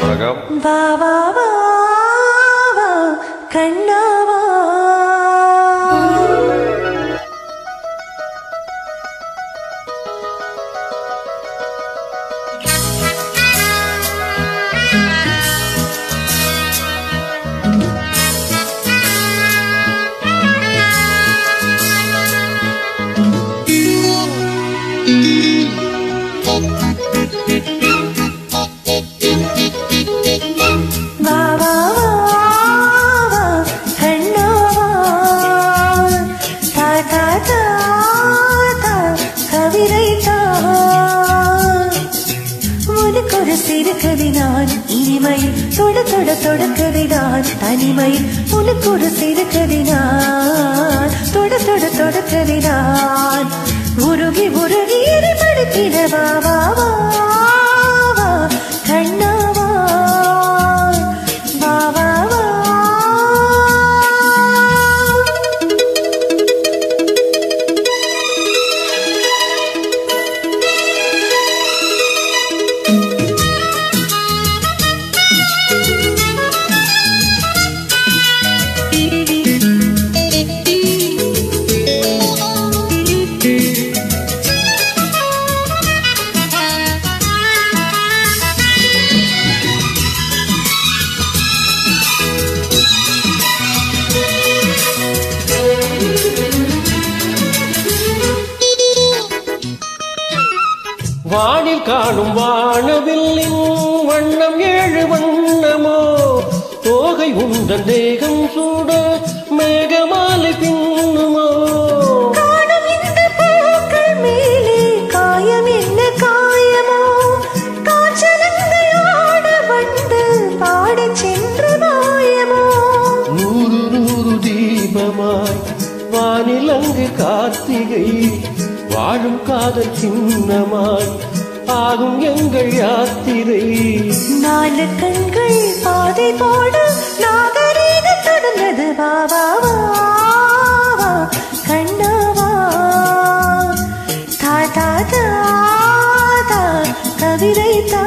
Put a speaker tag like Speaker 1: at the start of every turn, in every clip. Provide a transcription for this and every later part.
Speaker 1: வணக்கம்
Speaker 2: வா வா வா வா கண்ணாவா வா வா வா வா கண்ணாவா தா தா தா தா கவிதை தா உனக்கு ஒரு சிறு கவிதான் இனிமை தொட தொட தொடக்கவிதான் தனிமை உனக்கு ஒரு சிறு கவிதான் தொட தொட தொடக்கவிதான் உருகி உருகி எரிபடுத்திட வா வா வா வா கண்ணாவா வா வா வா
Speaker 3: வானில் காணும் வானவில்லின் வண்ணம் ஏழு வண்ணமோ தோகை உந்தன் தேகம் சூட மேகமாலை பின்னுமோ
Speaker 2: காணும் இந்த பூக்கள் மேலே காயம் என்ன காயமோ காற்றலங்கையோட வந்து பாடச் சென்ற மாயமோ
Speaker 3: நூறு நூறு தீபமாய் வானில் அங்கு கார்த்திகை வாழும் காதல் சின்னமாய் ஆகும் எங்கள் யாத்திரை
Speaker 2: நாலு கண்கள் பாதை போட நாகரீக தொடர்ந்தது வா வா வா வா கண்ணாவா தா தா தா தா கவிதை தா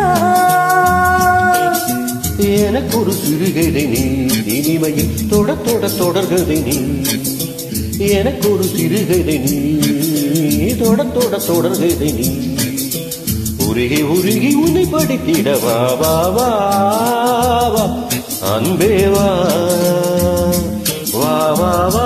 Speaker 3: எனக்கு ஒரு சிறுகதை நீ இனிமையில் தொட தொட தொடர்கதை நீ எனக்கு ஒரு சிறுகதை நீ தொட தொட தொடர்கதை நீ உருகி உருகி உன்னை படித்திட வா வா வா வா அன்பே வா வா வா வா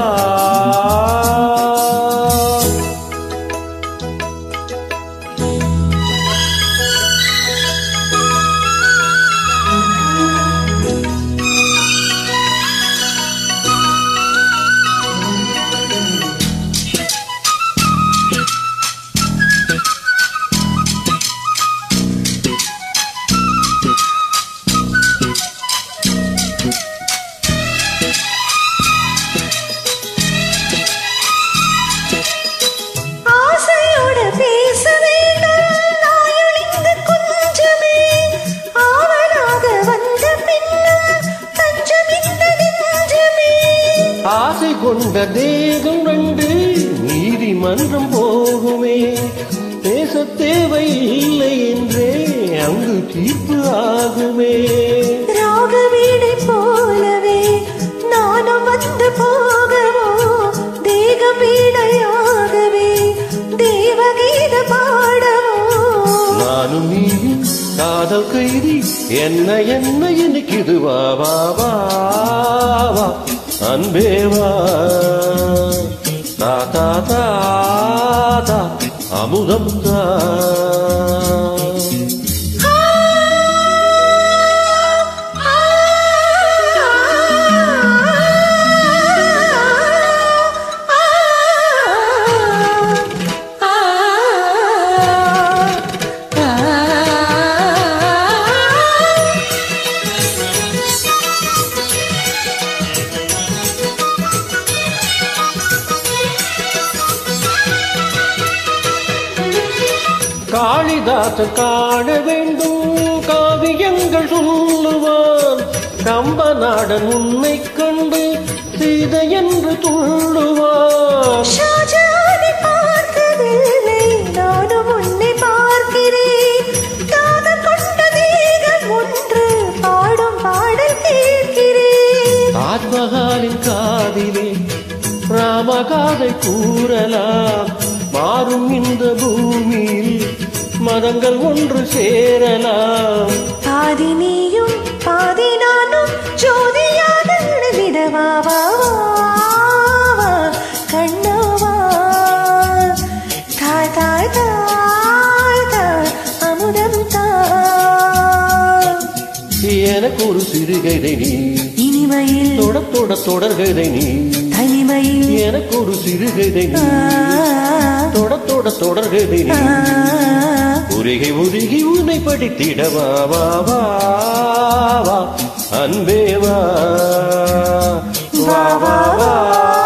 Speaker 2: ஆசையோட பேச வேண்டும் நாயொழிந்து கொஞ்சமே ஆவலாக வந்த பின்னும் தஞ்சம் இந்த நெஞ்சமே
Speaker 3: ஆசை கொண்ட தேகம் ரெண்டு நீதிமன்றம் போகுமே பேச தேவையில்லை என்றே அங்கு தீர்ப்பு ஆகுமே
Speaker 2: ராக வீடை போலவே நானும் வந்து போகவோ தேக வீடையாகவே தேவகீத பாடவோ
Speaker 3: நானும் நீயும் காதல் கைதி என்ன என்ன எனக்கு வா வா வா வா அன்பே வா தா தா தா தா அமுதம் தா காளிதாசன் காண வேண்டும் காவியங்கள் சொல்லுவான் கம்பநாடன் உன்னை கண்டு சீதை என்று துள்ளுவான்
Speaker 2: ஷாஜகானை பார்த்ததில்லை நானும் உன்னை பார்க்கிறேன் காதல் கொண்ட தேகம் ஒன்று
Speaker 3: சமகாதை கூறலாம் மாறும் இந்த பூமியில் மதங்கள் ஒன்று சேரலாம்
Speaker 2: பாதி நீயும் பாதி நானும் ஜோதியாக விடவாவா கண்ணாவா தாய் தாய் தாய் தாய் அமுதம் தாய்
Speaker 3: எனக்கு ஒரு சிறுகதை நீ
Speaker 2: இனிமையில்
Speaker 3: தொட தொட தொடர்கதை நீ
Speaker 2: தனிமையில்
Speaker 3: எனக்கு ஒரு சிறுகதை நீ
Speaker 2: ஆ,
Speaker 3: தொட தொட தொடர்கதை நீ
Speaker 2: ஆ,
Speaker 3: உருகி உருகி உன்னை படித்திடவா வா வா வா அன்பே வா வா வா வா